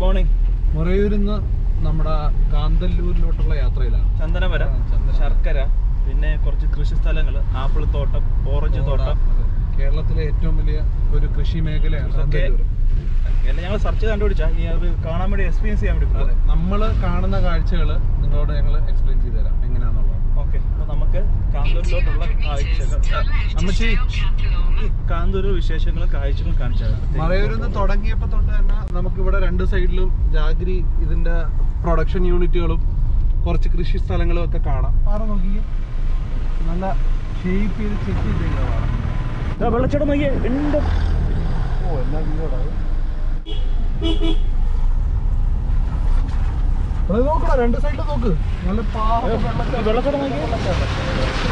Morning മുറയൂരിൽ നിന്ന് നമ്മുടെ കാന്തല്ലൂരിലോട്ടുള്ള യാത്രയിലാണ് ചന്ദനമര ആ, ചന്ദനമര. ശർക്കര പിന്നെ കുറച്ച് കൃഷി സ്ഥലങ്ങൾ ആപ്പിൾ തോട്ടം ഓറഞ്ച് തോട്ടം അതെ. കേരളത്തിലെ ഏറ്റവും വലിയ ഒരു കൃഷി മേഖലയാണ് ഇതൊക്കെ കാന്തല്ലൂർ എല്ലാം ഞങ്ങൾ സെർച്ച് കണ്ടുപിടിച്ചാ ഈ അത് കാണാൻ വേണ്ടി എക്സ്പീരിയൻസ് ചെയ്യാൻ വേണ്ടി അതെ നമ്മൾ കാണുന്ന കാഴ്ചകൾ നിങ്ങളോട് ഞങ്ങൾ എക്സ്പ്ലെയിൻ ചെയ്തു തരാം എങ്ങനെയാണെന്നുള്ളത് ഓക്കെ അപ്പൊ നമുക്ക് കാന്തൂരിലോട്ടുള്ള കാഴ്ചകൾ അമ്മച്ചി ഈ കാന്തൂർ വിശേഷങ്ങളും കാഴ്ചകളും കാണിച്ചു തരാം മറയൂരിൽ നിന്ന് തുടങ്ങിയപ്പോൾ തൊട്ട് തന്നെ നമുക്ക് ഇവിടെ രണ്ട് സൈഡിലും ജാഗ്രി ഇതിന്റെ പ്രൊഡക്ഷൻ യൂണിറ്റുകളും കുറച്ച് കൃഷി സ്ഥലങ്ങളും ഒക്കെ കാണാം പാറ നോക്കിയേ നല്ല ഷേപ്പ് ചെയ്ത് ചെക്ക് ചെയ്തേക്കാണ് വെള്ളച്ചോടം നോക്കിയേ ഉണ്ട് ഓ എല്ലാ വീടോടാ നോക്കടാ രണ്ട് സൈഡിലും നോക്ക് നല്ല പാറ വെള്ളച്ചാട്ടം. വെള്ളച്ചോടം നോക്കിയേ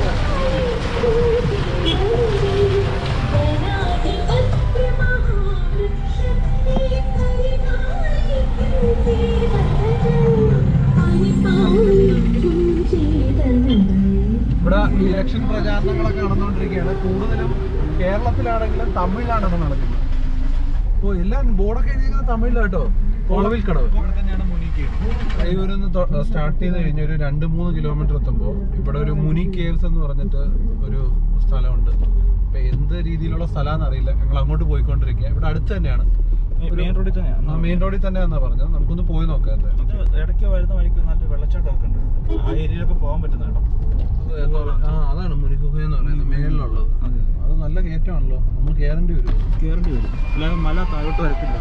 ഇവിടെ ഇലക്ഷൻ പ്രചാരണങ്ങളൊക്കെ നടന്നുകൊണ്ടിരിക്കുകയാണ് കൂടുതലും കേരളത്തിലാണെങ്കിലും തമിഴിലാണ് ഇത് നടക്കുന്നത് ഓ എല്ലാം ബോർഡൊക്കെ എഴുതിയിരിക്കുന്നത് തമിഴിലാണ് കേട്ടോ കോളവിൽ കടവ് അയ്യൂരിൽ നിന്ന് സ്റ്റാർട്ട് ചെയ്ത് കഴിഞ്ഞ ഒരു രണ്ട് മൂന്ന് കിലോമീറ്റർ എത്തുമ്പോൾ ഇവിടെ ഒരു മുനി കേവ്സ് എന്ന് പറഞ്ഞിട്ട് ഒരു സ്ഥലമുണ്ട് അപ്പൊ എന്ത് രീതിയിലുള്ള സ്ഥലമാണെന്ന് അറിയില്ല ഞങ്ങൾ അങ്ങോട്ട് പോയിക്കൊണ്ടിരിക്കുക ഇവിടെ അടുത്ത് തന്നെയാണ് മെയിൻ റോഡിൽ തന്നെയാണ് മെയിൻ റോഡിൽ തന്നെയാണെന്നാ പറഞ്ഞത് നമുക്കൊന്ന് പോയി നോക്കാം എന്തായാലും ഇത് ഇടയ്ക്ക് വരുന്ന വഴിക്ക് നല്ല വെള്ളച്ചാട്ടമൊക്കെ ഉണ്ട് ആ ഏരിയയിലൊക്കെ പോകാൻ പറ്റുന്ന കേട്ടോ അത് എന്ന് പറ- ആ അതാണ് മുനിഗുഹ എന്ന് പറയുന്നത് മേളിലുള്ളത് അതെ. അത് നല്ല കയറ്റമാണല്ലോ നമ്മൾ കയറേണ്ടി വരും കയറേണ്ടി വരും അല്ലാതെ മല താഴോട്ട് വരത്തില്ല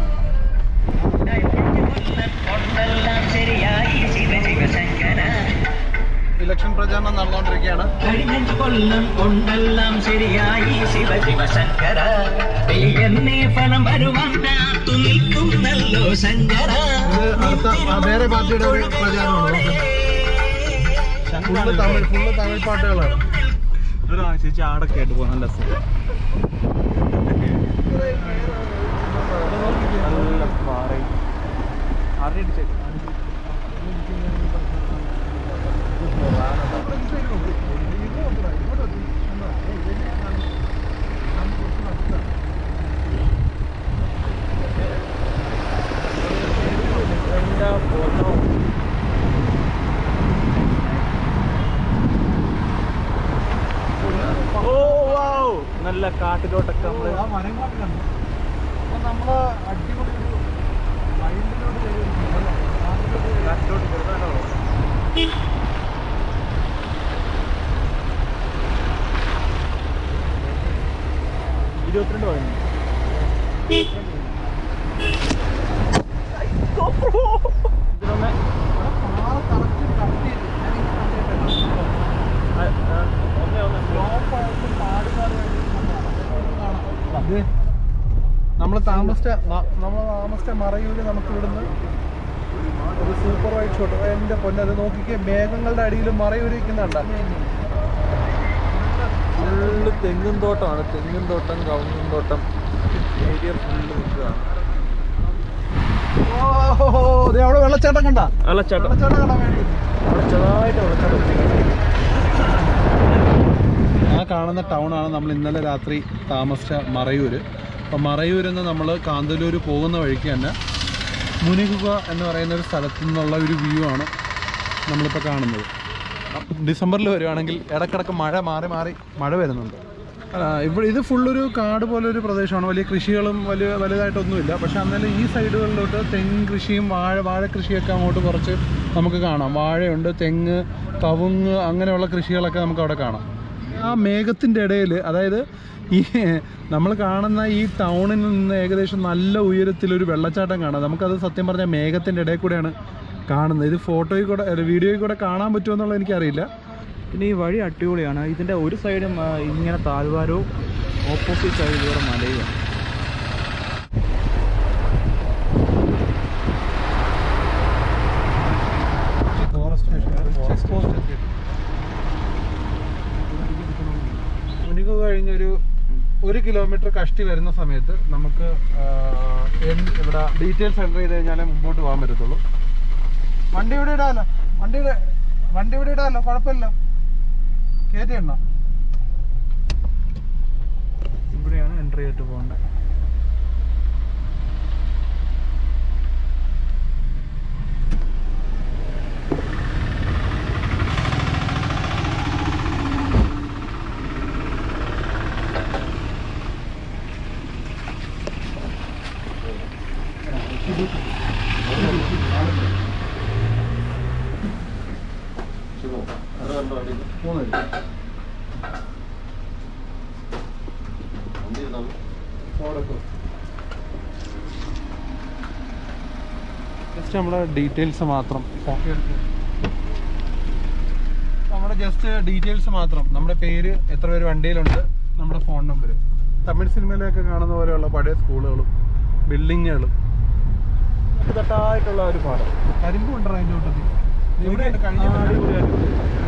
ഇലക്ഷൻ പ്രചാരണം നടന്നുകൊണ്ടിരിക്കുകയാണ് കഴിഞ്ഞ കൊല്ലം കൊണ്ടെല്ലാം ശരിയായി ശിവ ശിവശങ്കര എന്നെ ഫലം വരുവാൻ കാത്തു നിൽക്കുന്നല്ലോ ശങ്കര ഇത് അടുത്ത ആ, വേറെ പാർട്ടിയുടെ ഒരു പ്രചാരണമാണ് ഫുള്ള് തമിഴ് ഫുള്ള് തമിഴ് പാട്ടുകളാണ് ഒരു ചേച്ചി ആടൊക്കെ ആയിട്ട് പോകാൻ നല്ല രസം നല്ല പാറയും അറിയിടിച്ചേക്കും ഓ വൗ നല്ല കാട്ടിലോട്ടൊക്കെ നമ്മള് ആ മരം കാട്ടിലാണ് അപ്പൊ നമ്മള് അടിപൊളി ഒരു വൈൽഡിലോട്ട് കയറിയിരിക്കുന്നു അല്ലേ? കാട്ടിലോട്ട് കയറി. കാട്ടിലോട്ട് ചെറുതാണോ ഇരുപത്തിരണ്ട് പതിനൊന്ന് ഇതിലൊന്ന് പാറ correct cut ചെയ്ത് ഞാൻ ഈ കണ്ടിട്ടുണ്ട്. ആ, ആ, ഒന്നേ ഒന്ന് Slope ആയിട്ട് പാടി പാടി ഇത് നമ്മൾ താമസിച്ച ന- നമ്മൾ താമസിച്ച മറയൂര് നമുക്ക് ഇവിടുന്ന് ഒരു സൂപ്പർ വൈറ്റ് ഷോട്ട് എന്റെ പൊന്നെ അത് നോക്കിക്കേ മേഘങ്ങളുടെ അടിയിൽ മറയൂര് ഇരിക്കുന്നുണ്ട ഫുള്ള് തെങ്ങും തോട്ടമാണ് തെങ്ങും തോട്ടം കവുങ്ങും തോട്ടം ഏരിയ ഫുള്ള് നിൽക്കുകയാണ് ഓ അവിടെ വെള്ളച്ചാട്ടം കണ്ട വെള്ളച്ചാട്ടം വെള്ളച്ചാട്ടം കണ്ട വേണ്ടി അവിടെ ചെറുതായിട്ട് വെള്ളച്ചാട്ടം ആ കാണുന്ന ടൗണാണ് നമ്മൾ ഇന്നലെ രാത്രി താമസിച്ച മറയൂര് അപ്പം മറയൂരിൽ നിന്ന് നമ്മൾ കാന്തല്ലൂർ പോകുന്ന വഴിക്ക് തന്നെ മുനികുക എന്ന് പറയുന്ന ഒരു സ്ഥലത്തു നിന്നുള്ള ഒരു വ്യൂ ആണ് നമ്മളിപ്പോൾ കാണുന്നത് ഡിസംബറിൽ വരുവാണെങ്കിൽ ഇടക്കിടക്ക് മഴ മാറി മാറി മഴ വരുന്നുണ്ട് ആ, ഇവിടെ ഇത് ഫുള്ളൊരു കാട് പോലെ ഒരു പ്രദേശമാണ് വലിയ കൃഷികളും വലിയ വലുതായിട്ടൊന്നുമില്ല പക്ഷെ എന്നാലും ഈ സൈഡുകളിലോട്ട് തെങ്ങ് കൃഷിയും വാഴ വാഴ കൃഷിയൊക്കെ അങ്ങോട്ട് കുറച്ച് നമുക്ക് കാണാം വാഴയുണ്ട് തെങ്ങ് കവുങ്ങ് അങ്ങനെയുള്ള കൃഷികളൊക്കെ നമുക്ക് അവിടെ കാണാം ആ മേഘത്തിൻ്റെ ഇടയിൽ അതായത് ഈ നമ്മൾ കാണുന്ന ഈ ടൗണിൽ നിന്ന് ഏകദേശം നല്ല ഉയരത്തിലൊരു വെള്ളച്ചാട്ടം കാണാം നമുക്കത് സത്യം പറഞ്ഞാൽ മേഘത്തിൻ്റെ ഇടയിൽ കൂടെയാണ് കാണുന്നത് ഇത് ഫോട്ടോയിൽ കൂടെ അല്ല, വീഡിയോയിൽ കൂടെ കാണാൻ പറ്റുമോ എന്നുള്ളത് എനിക്കറിയില്ല പിന്നെ ഈ വഴി അടിപൊളിയാണ് ഇതിൻ്റെ ഒരു സൈഡും ആ, ഇങ്ങനെ താഴ്വാരവും ഓപ്പോസിറ്റ് സൈഡിൽ വേറെ മലയുമാണ് മുനിക്ക് കഴിഞ്ഞൊരു ഒരു കിലോമീറ്റർ കഷ്ടി വരുന്ന സമയത്ത് നമുക്ക് ആ, എന്ത് ഇവിടെ ഡീറ്റെയിൽസ് എൻ്റർ ചെയ്ത് കഴിഞ്ഞാലേ മുമ്പോട്ട് പോകാൻ പറ്റത്തുള്ളൂ വണ്ടി ഇവിടെ ഇടാമല്ലോ വണ്ടി ഇവിടെ വണ്ടി ഇവിടെ ഇടാമല്ലോ കുഴപ്പമില്ല കയറ്റി എണ്ണ ഇവിടെയാണ് എൻട്രി ചെയ്തിട്ട് പോകേണ്ടത് ജസ്റ്റ് നമ്മുടെ ഡീറ്റെയിൽസ് മാത്രം നമ്മുടെ ജസ്റ്റ് ഡീറ്റെയിൽസ് മാത്രം നമ്മുടെ പേര് എത്ര പേര് വണ്ടിയിലുണ്ട് നമ്മുടെ ഫോൺ നമ്പർ തമിഴ് സിനിമയിലൊക്കെ കാണുന്ന പോലെയുള്ള പഴയ സ്കൂളുകളും ബിൽഡിങ്ങുകളും തട്ടായിട്ടുള്ള ഒരു പാടം കരിമ്പ് ഉണ്ടോ അതിൻ്റെ കൂട്ടത്തിൽ ഇവിടെ ആ, അടിപൊളി, അടിപൊളി.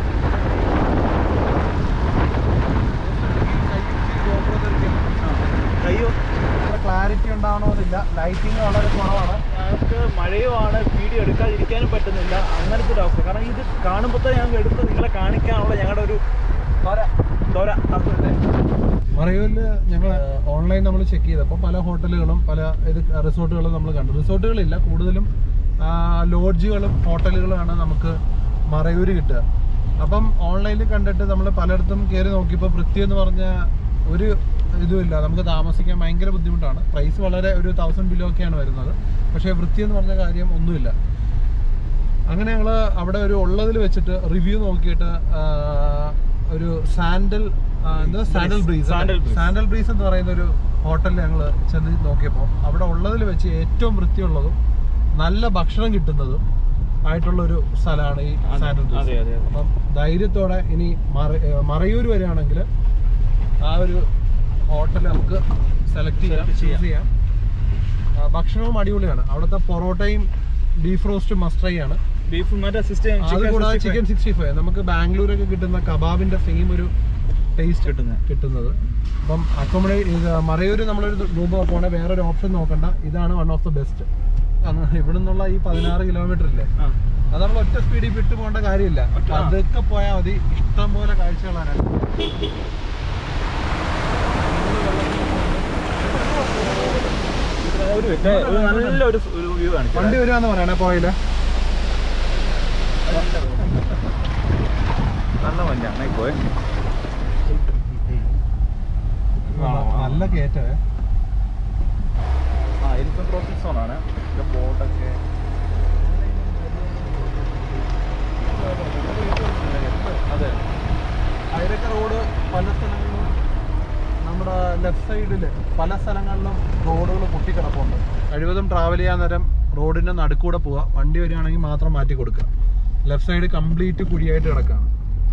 ആ, കയ്യോ ക്ലാരിറ്റി ഉണ്ടാവണമെന്നില്ല ലൈറ്റിംഗ് വളരെ കുറവാണ് ഞങ്ങൾക്ക് മഴയുമാണ് വീഡിയോ എടുക്കാതിരിക്കാനും പറ്റുന്നില്ല അങ്ങനത്തെ ഒരു അവസ്ഥ കാരണം ഇത് കാണുമ്പോൾ തന്നെ ഞങ്ങൾക്ക് എടുത്ത് നിങ്ങളെ കാണിക്കാനുള്ള ഞങ്ങളുടെ ഒരു തൊര തൊര അതുപോലെ മറയൂരിൽ ഞങ്ങൾ ഓൺലൈൻ നമ്മൾ ചെക്ക് ചെയ്തപ്പോൾ പല ഹോട്ടലുകളും പല ഇത് റിസോർട്ടുകളും നമ്മൾ കണ്ടു റിസോർട്ടുകളില്ല കൂടുതലും ആ, ലോഡ്ജുകളും ഹോട്ടലുകളുമാണ് നമുക്ക് മറയൂർ കിട്ടുക അപ്പം ഓൺലൈനിൽ കണ്ടിട്ട് നമ്മൾ പലയിടത്തും കയറി നോക്കിയപ്പോൾ വൃത്തി എന്ന് പറഞ്ഞ ഒരു ഇതുമില്ല നമുക്ക് താമസിക്കാൻ ഭയങ്കര ബുദ്ധിമുട്ടാണ് പ്രൈസ് വളരെ ഒരു തൗസൻഡ് ബിലോ ഒക്കെയാണ് വരുന്നത് പക്ഷേ വൃത്തി എന്ന് പറഞ്ഞ കാര്യം ഒന്നുമില്ല അങ്ങനെ ഞങ്ങൾ അവിടെ ഒരു ഉള്ളതിൽ വെച്ചിട്ട് റിവ്യൂ നോക്കിയിട്ട് ആ, ഒരു സാൻഡൽ ആ, എന്താ sandal breeze sandal breeze. Sandal breeze എന്ന് പറയുന്ന ഒരു ഹോട്ടലിൽ ഞങ്ങൾ ചെന്ന് നോക്കിയപ്പോൾ അവിടെ ഉള്ളതിൽ വെച്ച് ഏറ്റവും വൃത്തിയുള്ളതും നല്ല ഭക്ഷണം കിട്ടുന്നതും ആയിട്ടുള്ള ഒരു സ്ഥലമാണ് ഈ അതെ, സാൻഡൽ അതെ, ബ്രീസ് അതെ, അതെ. അപ്പം ധൈര്യത്തോടെ ഇനി മറ- ഏ, മറയൂർ വരികയാണെങ്കിൽ ആ ഒരു ഹോട്ടൽ നമുക്ക് സെലക്ട് ചെയ്യാം Select ചെയ്യാം. ചൂസ് ചെയ്യാം ആ, ഭക്ഷണവും അടിപൊളിയാണ് അവിടുത്തെ പൊറോട്ടയും ബീഫ് റോസ്റ്റും മസ്റ്റ് ട്രൈ ആണ് ബീഫ് മറ്റേ സിസ്റ്റം അത് കൂടാതെ ചിക്കൻ സിക്സ്റ്റി ഫൈവ് നമുക്ക് ബാംഗ്ലൂരൊക്കെ കിട്ടുന്ന കബാബിന്റെ സെയിം ഒരു ടേസ്റ്റ് കിട്ടുന്നത് കിട്ടുന്നത് അപ്പം അക്കോമഡേറ്റ് മറയൂര് നമ്മളൊരു റൂം നോക്കുവാണെങ്കിൽ വേറൊരു ഓപ്ഷൻ നോക്കണ്ട ഇതാണ് വൺ ഓഫ് ദ ബെസ്റ്റ് ഇവിടെ നിന്നുള്ള ഈ പതിനാറ് കിലോമീറ്റർ ഇല്ലേ ആ അത് നമ്മൾ ഒറ്റ സ്പീഡിൽ വിട്ടു പോകേണ്ട കാര്യമില്ല ഒറ്റ- ആ. അതൊക്കെ പോയാൽ മതി ഇഷ്ടം പോലെ കാഴ്ചകളാണ് ഒരു മിനിറ്റ് ഒരു നല്ല ഒരു ഒരു വ്യൂ കാണിച്ചു വണ്ടി വരുവാന്ന് പറയണേ പോയില്ല നല്ല വണ്ടിയാണ് പോയെ നല്ല കയറ്റേ ആ എലിഫന്റ് ക്രോസിംഗ് സോൺ ആണ് ബോട്ടൊക്കെ അതെ അതിലൊക്കെ റോഡ് പല സ്ഥലങ്ങളിലും നമ്മുടെ ലെഫ്റ്റ് സൈഡിൽ പല സ്ഥലങ്ങളിലും റോഡുകൾ പൊട്ടിക്കിടപ്പുണ്ട് കഴിവതും ട്രാവൽ ചെയ്യാൻ നേരം റോഡിന്റെ നടുക്കൂടെ പോവുക വണ്ടി വരികയാണെങ്കിൽ മാത്രം മാറ്റി കൊടുക്കുക ലെഫ്റ്റ് സൈഡ് കംപ്ലീറ്റ് കുഴിയായിട്ട് കിടക്കുകയാണ്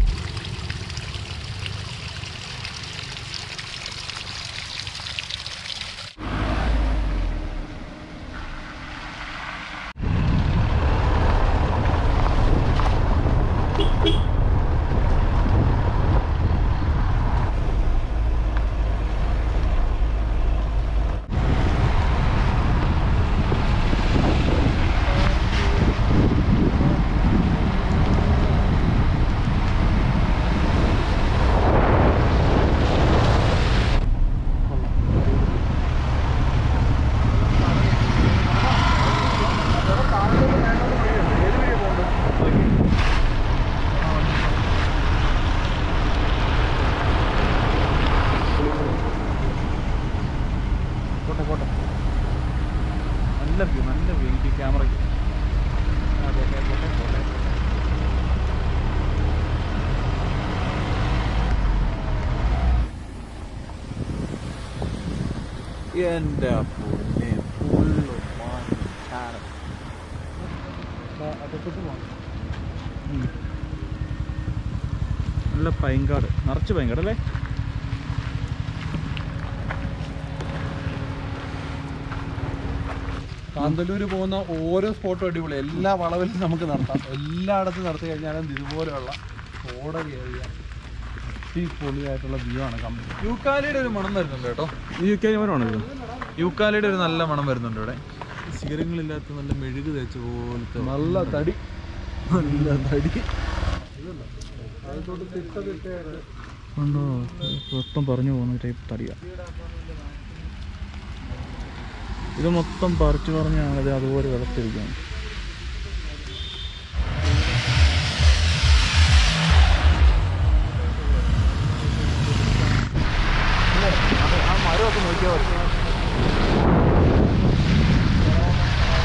പോട്ടെ പോട്ടെ നല്ല വ്യൂ നല്ല വ്യൂ എനിക്ക് ക്യാമറയ്ക്ക് അതെ അതെ പോട്ടെ പോട്ടെ എൻ്റെ പൊന്നെ ഫുള്ള് ചാരം ഉം. നല്ല പൈങ്കാട് നിറച്ച് പൈങ്കാട് അല്ലേ കാന്തല്ലൂര് പോകുന്ന ഓരോ സ്പോട്ടും അടിപൊളി എല്ലാ വളവിലും നമുക്ക് നടത്താം എല്ലായിടത്തും നടത്തി കഴിഞ്ഞാലും ഇതുപോലെയുള്ള ഓട കയറിയ അടിപൊളിയായിട്ടുള്ള വ്യൂ ആണ് കമ്പനി യൂക്കാലിയുടെ ഒരു മണം വരുന്നുണ്ട് കേട്ടോ യു കെ മരമാണോ ഇത് യൂക്കാലിയുടെ ഒരു നല്ല മണം വരുന്നുണ്ട് ഇവിടെ ശിഖരങ്ങളില്ലാത്ത നല്ല മെഴുക് തേച്ച പോലത്തെ നല്ല തടി നല്ല തടി ഉണ്ടോ മൊത്തം പറഞ്ഞു പോകുന്ന ടൈപ്പ് തടിയാ ഇത് മൊത്തം പറിച്ചു പറഞ്ഞാണത് അതുപോലെ വിളത്തിരിക്കുകയാണ് ആ മരമൊക്കെ നോക്കിയാൽ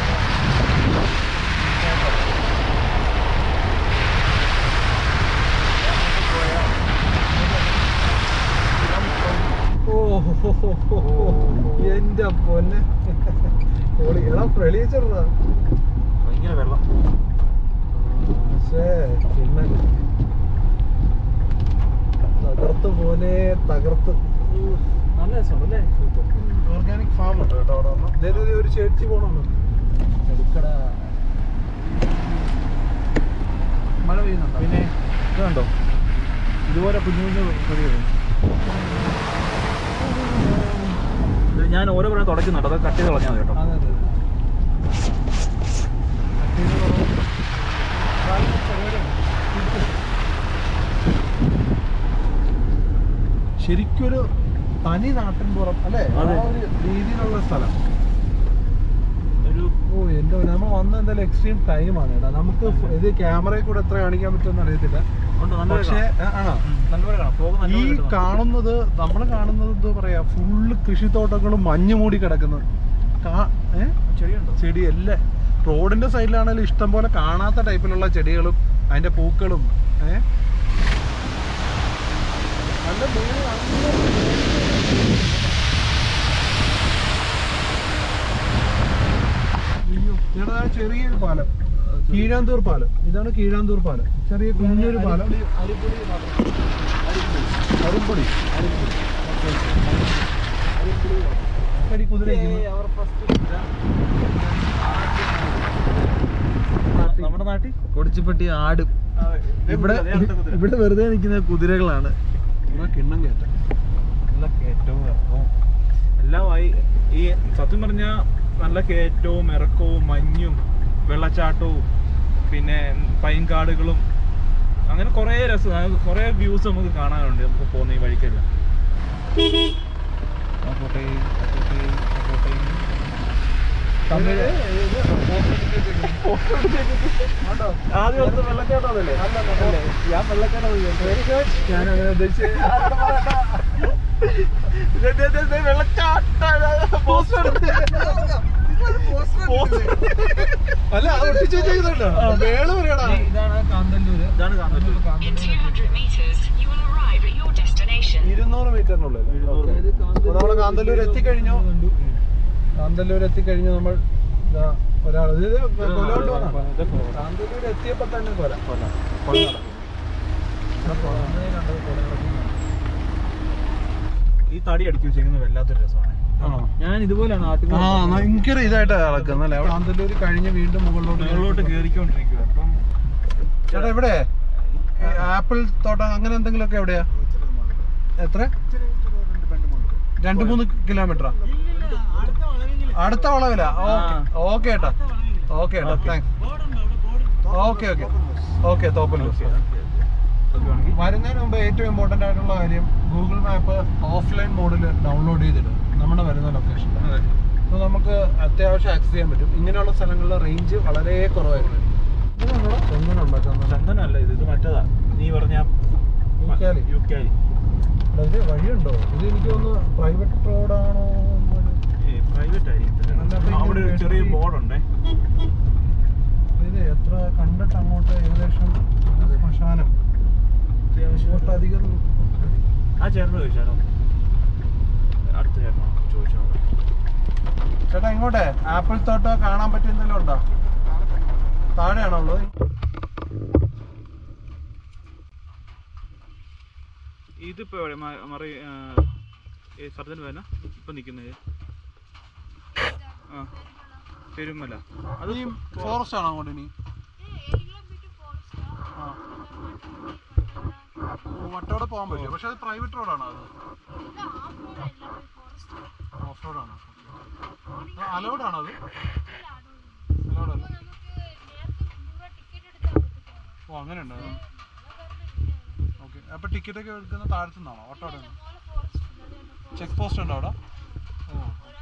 പൊന്നെ പൊളി എടാ വെളിയിച്ചെടാ ഭയങ്കര വെള്ളം പക്ഷേ പിന്നെ തകർത്ത് പോലെ തകർത്ത് നല്ല രസമുണ്ട് അല്ലേ ഓർഗാനിക് ഫാം ഉണ്ട് കേട്ടോ അവിടെ ഒരെണ്ണം. ദേ ദേ ദേ ഒരു ചേച്ചി പോണോ എടുക്കടാ മഴ പെയ്യുന്നുണ്ടോ പിന്നെ ഇത് കണ്ടോ ഇതുപോലെ കുഞ്ഞു കുഞ്ഞു ചെടികൾ ഇത് ഞാൻ ഓരോ പ്രായം തുടയ്ക്കുന്നുണ്ട് അത് കട്ട് ചെയ്ത് കളഞ്ഞാൽ മതി കേട്ടോ അതെ അതെ കട്ടിയത് കുറവ്. കാലിന് ചെറുകരയാണ്. ശരിക്കൊരു തനി നാട്ടിൻപുറം അല്ലേ ആ അതെ. ഒരു രീതിയിലുള്ള സ്ഥലം ഒരു ഓ എന്റെ നമ്മൾ വന്ന എന്തായാലും എക്സ്ട്രീം ടൈമാണ് കേട്ടോ നമുക്ക് ഫ- ഇത് ക്യാമറയിൽ കൂടെ എത്ര കാണിക്കാൻ പറ്റുമെന്ന് അറിയത്തില്ല ഉണ്ട് നല്ല പക്ഷേ ആ, ആണോ നല്ലപോലെ കാണാം ഫോഗ് ഈ നല്ലപോലെ കിട്ടുന്നുണ്ട്. കാണുന്നത് നമ്മൾ കാണുന്നത് എന്താ പറയാ ഫുള്ള് കൃഷിത്തോട്ടങ്ങളും മഞ്ഞ് മൂടി കിടക്കുന്നത് കാ- ഏ? ചെടിയുണ്ടോ ചെടി എല്ലാം റോഡിന്റെ സൈഡിലാണെങ്കിലും ഇഷ്ടം പോലെ കാണാത്ത ടൈപ്പിലുള്ള ചെടികളും അതിന്റെ പൂക്കളും ഏ നല്ല ഭംഗി അയ്യോ ഇവിടെ ആ ചെറിയൊരു പാലം കീഴാന്തൂർ പാലം ഇതാണ് കീഴാന്തൂർ പാലം ചെറിയ കുഞ്ഞൊരു പാലം അരുമ്പൊടി അടി കുതിര നമ്മുടെ നാട്ടിൽ കൊടിച്ചിപ്പട്ടി ആട് ഇവിടെ ഇവിടെ വെറുതെ നിൽക്കുന്ന കുതിരകളാണ് കിണ്ണം കയറ്റ നല്ല കയറ്റവും ഇറക്കവും എല്ലാമായി ഈ സത്യം പറഞ്ഞ നല്ല കയറ്റവും ഇറക്കവും മഞ്ഞും വെള്ളച്ചാട്ടവും പിന്നെ പൈൻകാടുകളും അങ്ങനെ കുറേ രസം കുറേ വ്യൂസ് നമുക്ക് കാണാനുണ്ട് നമുക്ക് പോകുന്ന ഈ വഴിക്കെല്ലാം അങ്ങോട്ടേ, അങ്ങോട്ടേ, അങ്ങോട്ടേ. തമിഴ് ആദ്യം ഓർത്തത് വെള്ളച്ചാട്ടം അതല്ലേ അല്ലേ? ഞാൻ വെള്ളച്ചാട്ടം വിചാരിച്ചു. ഞാൻ അങ്ങനെ ഉദ്ദേശിച്ചത് ദേ, ദേ, ദേ, ദേ, വെള്ളച്ചാട്ടം പോസ്റ്റർ അല്ല അത് ഒട്ടിച്ചു വെച്ചേക്കുന്നുണ്ടോ വേള് പറയടാ ഇതാണ് കാന്തല്ലൂര് ഇതാണ് കാണുന്നത് In 200 meters, you will arrive at your destination. ഇരുന്നൂറ് മീറ്ററിനുള്ളിൽ നമ്മള് കാന്തല്ലൂർ എത്തിക്കഴിഞ്ഞു കാന്തല്ലൂർ എത്തിക്കഴിഞ്ഞു നമ്മൾ ഇതാ ഒരാൾ ഇത് കൊലോട്ട് വന്നാ കാന്തല്ലൂർ എത്തിയപ്പോ തന്നെ കൊല ഈ തടി അടിക്കി വെച്ചേക്കുന്നത് വല്ലാത്തൊരു രസമാണ് ഞാൻ ഇതുപോലെയാണ് ആദ്യം ആ ഭയങ്കര ഇതായിട്ട് ഇളക്കുന്നല്ലേ അവിടെ കാന്തല്ലൂർ കഴിഞ്ഞ് വീണ്ടും മുകളിലോട്ട് മുകളിലോട്ട് കയറിക്കൊണ്ടിരിക്കുക അപ്പം ചേട്ടാ ഇവിടെ ആപ്പിൾ തോട്ടം അങ്ങനെ എന്തെങ്കിലുമൊക്കെ എവിടെയാ എത്ര രണ്ട് മൂന്ന് കിലോമീറ്ററാ അടുത്ത വളവില ഓക്കെ ഏട്ടാ ഓക്കെ ഏട്ടാ thanks okay okay okay Thoppallur വരുന്നതിന് മുമ്പ് ഏറ്റവും ഇമ്പോർട്ടന്റ് ആയിട്ടുള്ള കാര്യം ഗൂഗിൾ മാപ്പ് ഓഫ്ലൈൻ മോഡിൽ ഡൗൺലോഡ് ചെയ്തിട്ട് നമ്മുടെ വരുന്ന ലൊക്കേഷൻ അപ്പോൾ നമുക്ക് അത്യാവശ്യം ആക്സസ് ചെയ്യാൻ പറ്റും ഇങ്ങനെയുള്ള സ്ഥലങ്ങളിൽ റേഞ്ച് വളരെ കുറവായിരുന്നു ചന്ദനം ഉണ്ടാക്കാൻ ചന്ദനല്ല ഇത് ഇത് മറ്റേതാ നീ പറഞ്ഞ യുക്കാലി. യുക്കാലി ഇത് വഴിയുണ്ടോ ഇത് എനിക്ക് തോന്നുന്നു പ്രൈവറ്റ് റോഡാണോ പ്രൈവറ്റ് ആയിരിക്കും അല്ല, അപ്പൊ അവിടെ ഒരു ഇങ്ങനെ ചെറിയ വേണ്ടി- ബോർഡുണ്ടേ ഇത് എത്ര കണ്ടിട്ട് അങ്ങോട്ട് ഏകദേശം ശ്മശാനം അങ്ങോട്ട് അധികം ആ ചേട്ടനോട് ചോദിച്ചാലോ അടുത്ത ചേട്ടനോ ചോദിച്ചോ ചേട്ടാ ഇങ്ങോട്ടെ ആപ്പിൾ തോട്ടം കാണാൻ പറ്റിയ എന്തെങ്കിലും ഉണ്ടോ താഴെയാണോ ഉള്ളത് ഇതിപ്പോ എവിടെ മ- മറി സർജൻ വേന ഇപ്പൊ നിക്കുന്നത് ആ പെരുമല അത് ഈ ഫോറസ്റ്റ് ആണോ അങ്ങോട്ട് ഇനി ആ. ഓ, വട്ടോടെ പോകാൻ പറ്റും പക്ഷെ അത് പ്രൈവറ്റ് റോഡാണോ അത് ഓഫ് റോഡാണോ അലൗഡ് ആണോ അത് അലൗഡ് അല്ല ഓ അങ്ങനെ ഉണ്ടോ ഓക്കെ അപ്പൊ ടിക്കറ്റ് ഒക്കെ എടുക്കുന്ന താഴത്തുനിന്നാണോ ഓട്ടോടെ ചെക്ക് പോസ്റ്റ് ഉണ്ടോ അവിടെ ഓ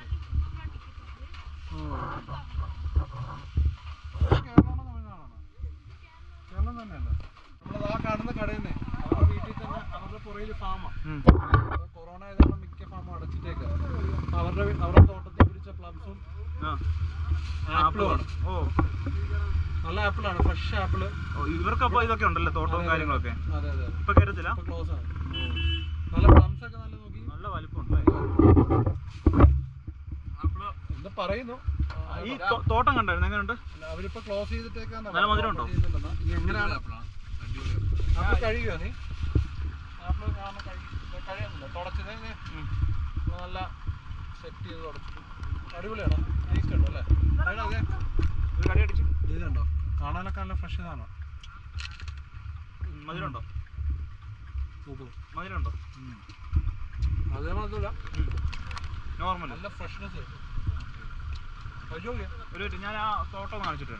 ഓക്കെ കേരളമാണോ തമിഴ്നാടാണോ കേരളം തന്നെയല്ലേ നമ്മളത് ആ കാണുന്ന കടയിൽ തന്നെ അവരുടെ വീട്ടിൽ തന്നെ അവരുടെ പുറയിൽ ഫാമാണ് ഉം. കൊറോണ ആയതുകൊണ്ട് മിക്ക ഫാമും അടച്ചിട്ടേക്ക് അവരുടെ വീ- അവരുടെ തോട്ടത്തിൽ പിടിച്ച പ്ലംസും ആ ആപ്പിളുമാണ് ഓ നല്ല ആപ്പിളാണ് ഫ്രഷ് ആപ്പിള് ഓ, ഇവർക്കപ്പോ ഇതൊക്കെ ഉണ്ടല്ലോ തോട്ടവും കാര്യങ്ങളൊക്കെ അതെ അതെ ഇപ്പൊ കയറത്തില്ല ഇപ്പൊ ക്ലോസ് ആണ് നല്ല പ്ലംസ് ഒക്കെ നല്ല നോക്കി നല്ല വലിപ്പമുണ്ട് ആപ്പിള് എന്ന് പറയുന്നു ആ, ഈ തോ- തോട്ടം കണ്ടായിരുന്നു എങ്ങനെയുണ്ട് അവരിപ്പോ ക്ലോസ് ചെയ്തിട്ടേക്കാന്ന് നല്ല മധുരം ഉണ്ടോ? ചെയ്യുന്നില്ലെന്ന്. ഇനി എങ്ങനെയാണ് ആപ്പിൾ കഴിയുമോ നീ ആപ്പിൾ കാണാൻ കഴി- കഴിയുന്നില്ല തുടച്ചത് നല്ല സെറ്റ് ചെയ്ത് തുടച്ചിട്ട് അടിപൊളിയാണോ ടേസ്റ്റ് ഉണ്ടോ അല്ലേ അതിന് അതെ ഒരു കടി അടിച്ച് ഇതുണ്ടോ കാണാനൊക്കെ നല്ല ഫ്രഷ് ഇതാണ് മധുരം ഉണ്ടോ സൂപ്പർ മധുരം ഉണ്ടോ അതേ മാത്രമല്ല നോർമൽ നല്ല ഫ്രഷ്നെസ് കഴിച്ചു നോക്കിയാ ഒരു മിനിറ്റ് ഞാൻ ആ തോട്ടം ഒന്ന് കാണിച്ചിട്ട്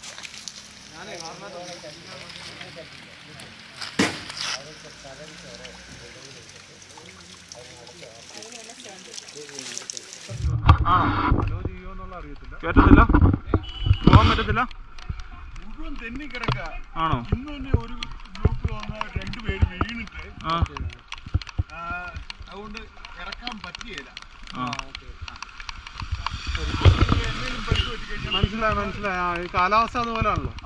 ആണോ കേട്ടത്തില്ല പോകാൻ പറ്റത്തില്ല മുഴുവൻ തെന്നി കിടക്ക ആണോ ഇന്ന് തന്നെ ഒരു ഗ്രൂപ്പിൽ വന്ന രണ്ടുപേര് വീണിട്ട് ആ ആ, അതുകൊണ്ട് ഇറക്കാൻ പറ്റിയില്ല ആ എന്തെങ്കിലും പറ്റി പറ്റി കഴിഞ്ഞാൽ മനസ്സിലായി മനസ്സിലായി ആ, ഈ കാലാവസ്ഥ അതുപോലെയാണല്ലോ